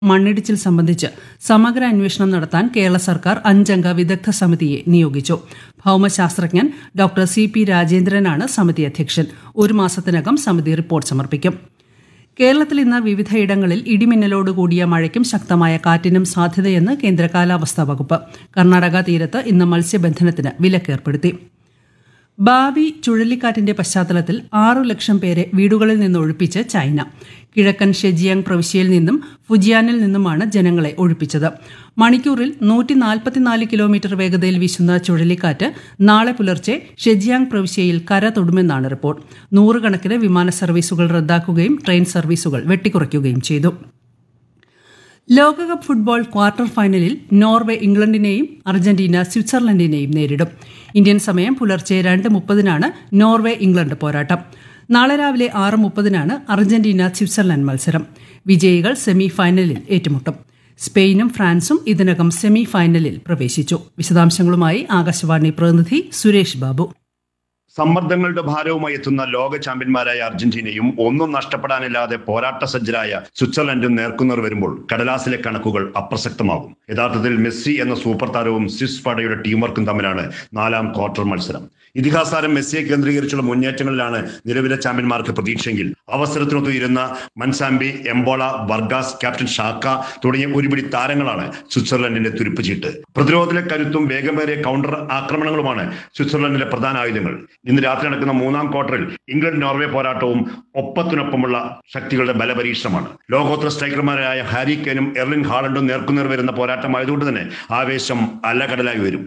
മണ്ണിടിച്ചിൽ സംബന്ധിച്ച് സമഗ്ര അന്വേഷണം നടത്താൻ കേരള സർക്കാർ അഞ്ചംഗ വിദഗ്ധ സമിതിയെ നിയോഗിച്ചു ഭൌമശാസ്ത്രജ്ഞൻ ഡോക്ടർ സി പി രാജേന്ദ്രനാണ് സമിതി അധ്യക്ഷൻ ഒരു മാസത്തിനകം സമിതി റിപ്പോർട്ട് സമർപ്പിക്കും കേരളത്തിൽ ഇന്ന് വിവിധയിടങ്ങളിൽ ഇടിമിന്നലോട് കൂടിയ മഴയ്ക്കും ശക്തമായ കാറ്റിനും സാധ്യതയെന്ന് കേന്ദ്ര കാലാവസ്ഥാ വകുപ്പ് കർണാടക തീരത്ത് ഇന്ന് മത്സ്യബന്ധനത്തിന് വിലക്കേർപ്പെടുത്തി ഭാവി ചുഴലിക്കാറ്റിന്റെ പശ്ചാത്തലത്തിൽ ആറു ലക്ഷം പേരെ വീടുകളിൽ നിന്ന് ഒഴിപ്പിച്ച് ചൈന കിഴക്കൻ ഷെജിയാങ് പ്രവിശ്യയിൽ നിന്നും ഫുജിയാനിൽ നിന്നുമാണ് ജനങ്ങളെ ഒഴിപ്പിച്ചത് മണിക്കൂറിൽ നൂറ്റി നാൽപ്പത്തിനാല് കിലോമീറ്റർ വേഗതയിൽ വീശുന്ന ചുഴലിക്കാറ്റ് നാളെ പുലർച്ചെ ഷെജിയാങ് പ്രവിശ്യയിൽ കര തൊടുമെന്നാണ് റിപ്പോർട്ട് നൂറുകണക്കിന് വിമാന സർവീസുകൾ റദ്ദാക്കുകയും ട്രെയിൻ സർവീസുകൾ വെട്ടിക്കുറയ്ക്കുകയും ചെയ്തു ലോകകപ്പ് ഫുട്ബോൾ ക്വാർട്ടർ ഫൈനലിൽ നോർവേ ഇംഗ്ലണ്ടിനെയും അർജന്റീന സ്വിറ്റ്സർലൻഡിനെയും നേരിടും ഇന്ത്യൻ സമയം പുലർച്ചെ രണ്ട് മുപ്പതിനാണ് നോർവേ ഇംഗ്ലണ്ട് പോരാട്ടം നാളെ രാവിലെ ആറ് മുപ്പതിനാണ് അർജന്റീന സ്വിറ്റ്സർലൻഡ് മത്സരം വിജയികൾ സെമി ഫൈനലിൽ ഏറ്റുമുട്ടും സ്പെയിനും ഫ്രാൻസും ഇതിനകം സെമി ഫൈനലിൽ പ്രവേശിച്ചു വിശദാംശങ്ങളുമായി ആകാശവാണി പ്രതിനിധി സുരേഷ് ബാബു സമ്മർദ്ദങ്ങളുടെ ഭാരവുമായി എത്തുന്ന ലോക ചാമ്പ്യന്മാരായ അർജന്റീനയും ഒന്നും നഷ്ടപ്പെടാനില്ലാതെ പോരാട്ട സജ്ജരായ സ്വിറ്റ്സർലൻഡും നേർക്കുനേർ വരുമ്പോൾ കടലാസിലെ കണക്കുകൾ അപ്രസക്തമാകും യഥാർത്ഥത്തിൽ മെസ്സി എന്ന സൂപ്പർ താരവും സ്വിസ് പടയുടെ ടീം വർക്കും തമ്മിലാണ് നാലാം ക്വാർട്ടർ മത്സരം ഇതിഹാസ താരം മെസ്സിയെ കേന്ദ്രീകരിച്ചുള്ള മുന്നേറ്റങ്ങളിലാണ് നിലവിലെ ചാമ്പ്യന്മാർക്ക് പ്രതീക്ഷയെങ്കിൽ അവസരത്തിനൊത്തുയിരുന്ന മൻസാമ്പി എംബോള വർഗാസ് ക്യാപ്റ്റൻ ഷാക്ക തുടങ്ങിയ ഒരുപിടി താരങ്ങളാണ് സ്വിറ്റ്സർലൻഡിന്റെ തുരുപ്പുചീട്ട് പ്രതിരോധത്തിലെ കരുത്തും വേഗമേറിയ കൗണ്ടർ ആക്രമണങ്ങളുമാണ് സ്വിറ്റ്സർലൻഡിലെ പ്രധാന ആയുധങ്ങൾ ഇന്ന് രാത്രി നടക്കുന്ന മൂന്നാം ക്വാർട്ടറിൽ ഇംഗ്ലണ്ട് നോർവേ പോരാട്ടവും ഒപ്പത്തിനൊപ്പമുള്ള ശക്തികളുടെ ബലപരീക്ഷണമാണ് ലോകോത്തര സ്ട്രൈക്കർമാരായ ഹാരി കെനും എർലിൻ ഹാളണ്ടും നേർക്കുനേർ വരുന്ന പോരാട്ടമായതുകൊണ്ട് തന്നെ ആവേശം അലകടലായി വരും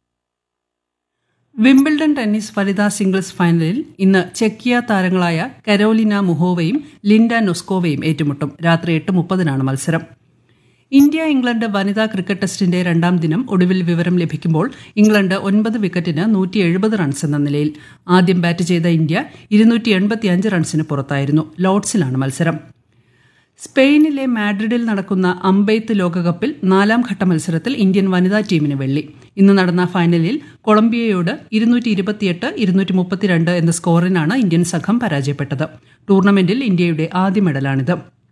വിംബിൾഡൺ ടെന്നീസ് വനിതാ സിംഗിൾസ് ഫൈനലിൽ ഇന്ന് ചെക്കിയ താരങ്ങളായ കരോലിന മുഹോവയും ലിൻഡ നൊസ്കോവയും ഏറ്റുമുട്ടും രാത്രി എട്ട് മുപ്പതിനാണ് മത്സരം ഇന്ത്യ ഇംഗ്ലണ്ട് വനിതാ ക്രിക്കറ്റ് ടെസ്റ്റിന്റെ രണ്ടാം ദിനം ഒടുവിൽ വിവരം ലഭിക്കുമ്പോൾ ഇംഗ്ലണ്ട് ഒൻപത് വിക്കറ്റിന് നൂറ്റി എഴുപത് റൺസ് എന്ന നിലയിൽ ആദ്യം ബാറ്റ് ചെയ്ത ഇന്ത്യ ഇരുന്നൂറ്റി എൺപത്തിയഞ്ച് റൺസിന് പുറത്തായിരുന്നു ലോർഡ്സിലാണ് മത്സരം സ്പെയിനിലെ മാഡ്രിഡിൽ നടക്കുന്ന അമ്പെയ്ത്ത് ലോകകപ്പിൽ നാലാം ഘട്ട മത്സരത്തിൽ ഇന്ത്യൻ വനിതാ ടീമിന് വെള്ളി ഇന്ന് നടന്ന ഫൈനലിൽ കൊളംബിയയോട് ഇരുന്നൂറ്റി ഇരുപത്തിയെട്ട് ഇരുന്നൂറ്റി മുപ്പത്തിരണ്ട് എന്ന സ്കോറിനാണ് ഇന്ത്യൻ സംഘം പരാജയപ്പെട്ടത് ടൂർണമെന്റിൽ ഇന്ത്യയുടെ ആദ്യ മെഡലാണിത്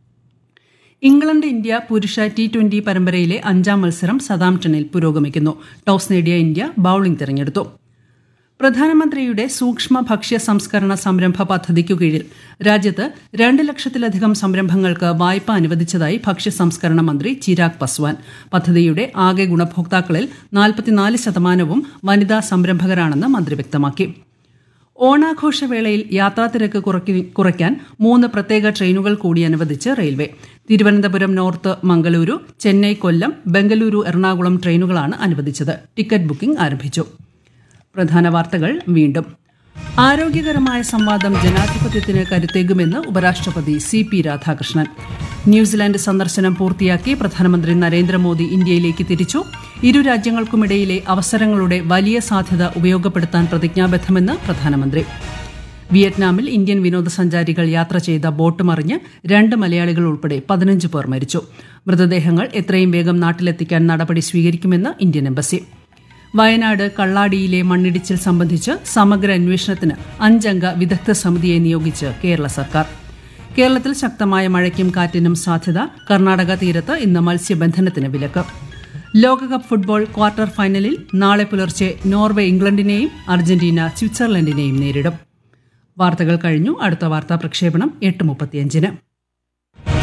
ഇംഗ്ലണ്ട് ഇന്ത്യ പുരുഷ ടി ട്വന്റി പരമ്പരയിലെ അഞ്ചാം മത്സരം സതാംപ്ടണിൽ പുരോഗമിക്കുന്നു ടോസ് നേടിയ ഇന്ത്യ ബൌളിംഗ് തിരഞ്ഞെടുത്തു പ്രധാനമന്ത്രിയുടെ സൂക്ഷ്മ ഭക്ഷ്യ സംസ്കരണ സംരംഭ പദ്ധതിക്കു കീഴിൽ രാജ്യത്ത് രണ്ട് ലക്ഷത്തിലധികം സംരംഭങ്ങൾക്ക് വായ്പ അനുവദിച്ചതായി ഭക്ഷ്യ സംസ്കരണ മന്ത്രി ചിരാഗ് പസ്വാൻ പദ്ധതിയുടെ ആകെ ഗുണഭോക്താക്കളിൽ നാൽപ്പത്തിനാല് ശതമാനവും വനിതാ സംരംഭകരാണെന്ന് മന്ത്രി വ്യക്തമാക്കി ഓണാഘോഷവേളയിൽ യാത്രാത്തിരക്ക് കുറയ്ക്കാൻ മൂന്ന് പ്രത്യേക ട്രെയിനുകൾ കൂടി അനുവദിച്ച് റെയിൽവേ തിരുവനന്തപുരം നോർത്ത് മംഗളൂരു ചെന്നൈ കൊല്ലം ബംഗളൂരു എറണാകുളം ട്രെയിനുകളാണ് അനുവദിച്ചത് ടിക്കറ്റ് ബുക്കിംഗ് ആരംഭിച്ചു പ്രധാന വാർത്തകൾ വീണ്ടും ആരോഗ്യകരമായ സംവാദം ജനാധിപത്യത്തിന് കരുത്തേകുമെന്ന് ഉപരാഷ്ട്രപതി സി പി രാധാകൃഷ്ണൻ ന്യൂസിലാൻഡ് സന്ദർശനം പൂർത്തിയാക്കി പ്രധാനമന്ത്രി നരേന്ദ്രമോദി ഇന്ത്യയിലേക്ക് തിരിച്ചു ഇരു രാജ്യങ്ങൾക്കുമിടയിലെ അവസരങ്ങളുടെ വലിയ സാധ്യത ഉപയോഗപ്പെടുത്താൻ പ്രതിജ്ഞാബദ്ധമെന്ന് പ്രധാനമന്ത്രി വിയറ്റ്നാമിൽ ഇന്ത്യൻ വിനോദസഞ്ചാരികൾ യാത്ര ചെയ്ത ബോട്ട് മറിഞ്ഞ് രണ്ട് മലയാളികൾ ഉൾപ്പെടെ പതിനഞ്ച് പേർ മരിച്ചു മൃതദേഹങ്ങൾ എത്രയും വേഗം നാട്ടിലെത്തിക്കാൻ നടപടി സ്വീകരിക്കുമെന്ന് ഇന്ത്യൻ എംബസി വയനാട് കള്ളാടിയിലെ മണ്ണിടിച്ചിൽ സംബന്ധിച്ച് സമഗ്ര അന്വേഷണത്തിന് അഞ്ചംഗ വിദഗ്ധ സമിതിയെ നിയോഗിച്ച് കേരള സർക്കാർ കേരളത്തിൽ ശക്തമായ മഴയ്ക്കും കാറ്റിനും സാധ്യത കർണാടക തീരത്ത് ഇന്ന് മത്സ്യബന്ധനത്തിന് വിലക്ക് ലോകകപ്പ് ഫുട്ബോൾ ക്വാർട്ടർ ഫൈനലിൽ നാളെ പുലർച്ചെ നോർവേ ഇംഗ്ലണ്ടിനെയും അർജന്റീന സ്വിറ്റ്സർലൻഡിനെയും നേരിടും വാർത്തകൾ കഴിഞ്ഞു അടുത്ത വാർത്താ പ്രക്ഷേപണം എട്ട് മുപ്പത്തിയഞ്ചിന്